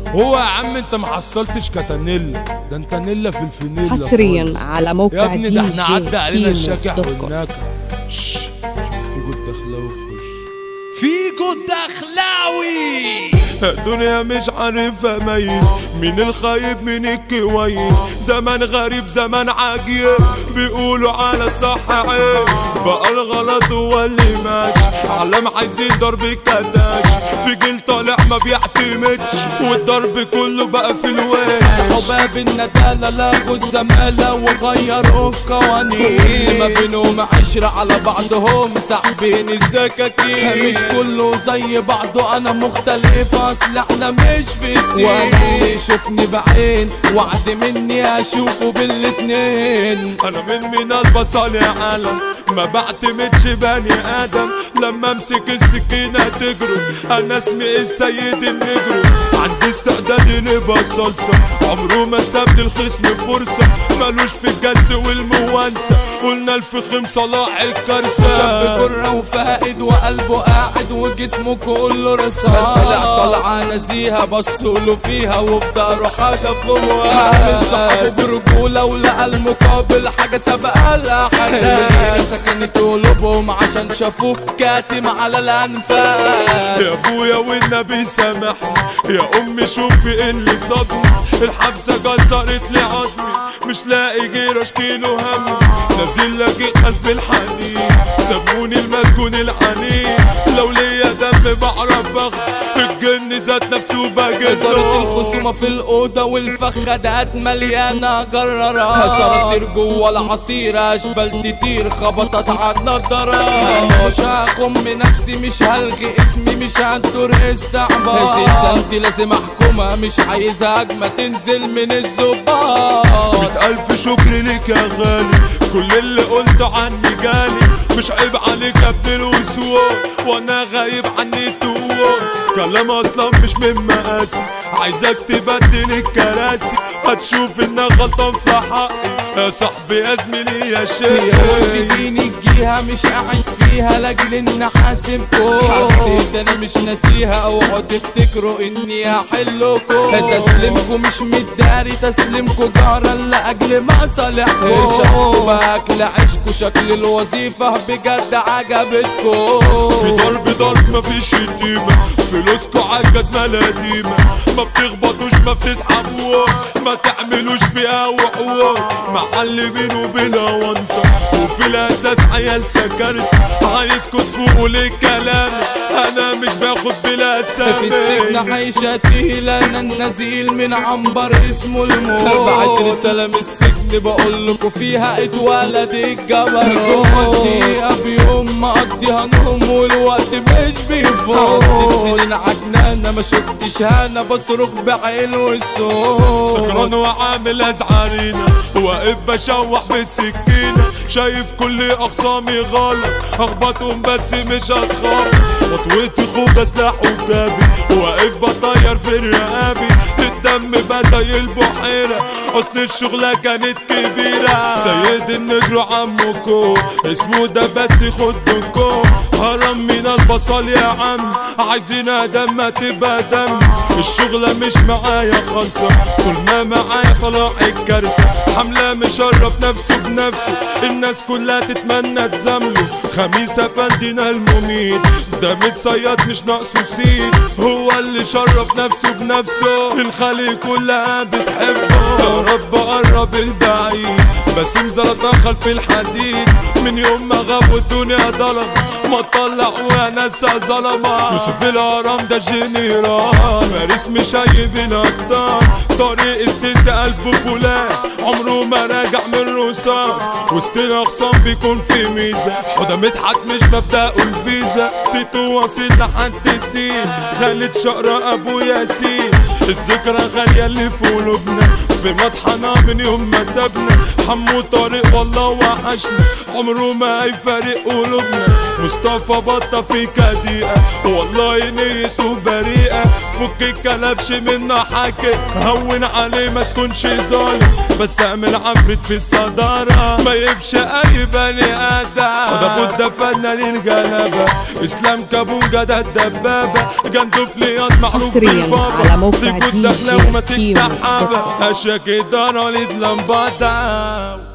هو يا عم انت ما حصلتش كتانيلا ده انت نيلا في الفانيلا حصريا خالص. على يا موقع ابني دي ده احنا عدى علينا جي الشاكح كيمو دوت كوم. والنكا شش شوف في جود داخله وخش فيجو الدخلاوي الدنيا مش عارف اميز مين الخايب مين الكويس زمان غريب زمان عجيب بيقولوا على الصح عيب بقى الغلط هو اللي ماشي علم عايزين ضرب الكداش في جيل طالع ما بيعتمدش والضرب كله بقى في الوش حباب الندالة لغوا الزمالة وغيروا القوانين ما بينهم عشرة على بعضهم ساحبين السكاكين مش كله زي بعضه انا مختلف اصل احنا مش في سين وانا يشوفني بعين وعد مني اشوفه بالاتنين انا من من البصل يا عالم ما بعتمدش بني ادم لما امسك السكينه تجري انا اسمي السيد النجرو عندي استعداد نبقى صلصه عمره ما ساب للخصم فرصه ملوش في الجس والموانسه قلنا الفخم صلاح الكرسه شاب كرة وفائد وقلبه قاعد وجسمه كله رصاص طلع طلعة نزيهة بصوا له فيها وفي ظهره حاجة فوق عامل صاحبه برجولة ولقى المقابل حاجة سبقها لها حاجة سكنت قلوبهم عشان شافوه كاتم على الأنفاس يا ابويا والنبي سامحني يا امي شوفي إيه اللي صدمي الحبسه كسرت لي عظمي مش لاقي غير اشكيله همي نازل لاجئ خلف الحديد سموني المسجون العنيد لو ليا دم بعرف اخد الجن ذات نفسه بجد إدارة الخصومة في الأوضة والفخدات مليانة جرارات صراصير جوه العصير أشبال تطير خبطت على النضارات مش هخم نفسي مش هلغي اسمي مش هندور استعباط زنزانتي لازم أحكمها مش عايزها هجمة تنزل من الزباط مية ألف شكر ليك يا غالي كل اللي قلته عني جالي مش عيب عليك يا ابن الوسوار وانا غايب عني الدوار كلام اصلا مش من مقاسي عايزك تبدل الكراسي هتشوف انك غلطان في حقي يا صاحبي يا زميلي يا يا شيخ مرشدين الجيهة مش قاعد فيها لاجل اني حاسبكم حسيت انا مش ناسيها اوعوا تفتكروا اني هحلكم تسليمكم مش مداري تسليمكم جارا لاجل مصالحكم شكوا باكل عيشكوا شكل الوظيفة بجد عجبتكم في ضرب ضرب مفيش شتيمة فلوسكوا عالجزمة القديمة ما بتخبطوش ما بتسحبوها ما تعملوش فيها وحوار معلمين وبلا وانطة وفي الاساس عيال سكرت عايزكوا تفوقوا للكلام انا مش باخد بلا في السجن اسامي عايشة تقيلة انا النزيل من عنبر اسمه الموت بعت رسالة من السجن بقول لكم فيها اتولد الجبل جوه الدقيقة بيوم مقضيها نوم والوقت مش بيفوت سنين عجنانة ما شفتش انا بصرخ بعين والصوت سكران وعامل ازعرينا واقف بشوح بالسكينة شايف كل اخصامي غلط اخبطهم بس مش هتخاف خطوتي خوجة سلاح وجابي واقف بطير في رقابي الدم بقى زي البحيرة اصل الشغلة كانت كبيرة سيد النجر عمكو اسمه ده بس خدكو هرم من البصل يا عم عايزين ادم ما تبقى دم الشغلة مش معايا خالصة طول ما معايا صلاح الكارثة حملة مشرف نفسه بنفسه الناس كلها تتمنى تزامله خميس افندينا المميت ده متصيد مش ناقصه سيد هو اللي شرف نفسه بنفسه الخلي كلها بتحبه يا رب قرب البعيد باسم زلطة خلف الحديد من يوم ما غاب والدنيا ضلم ما طلع وناس ظلمة يوسف الهرم ده جنرال فارس مشايب الابطال طريق السيسي قلبه فولاس عمره ما راجع من رصاص وسط الاخصام بيكون في ميزة حدا مدحت مش مبدأه الفيزا سيتو واصل لحد السين خالد شقرة ابو ياسين الذكرى غالية اللي في قلوبنا في مطحنة من يوم ما سابنا حمو طارق والله وحشنا عمره ما هيفارق قلوبنا مصطفى بطة في كديقة والله نيته بريئة فك الكلبش منا حكي هون عليه ما تكونش ظالم بس اعمل عفريت في الصدارة ما يبشى اي بني ادم وده بودة فنان الجلبة اسلام كابونجا ده الدبابة جندو فليات معروف حصرياً بالبابا على موقع سيكو دي الدخلة جي وماسك كيمو دوت سحابة كوم. هشاك الدار وليد لمبادة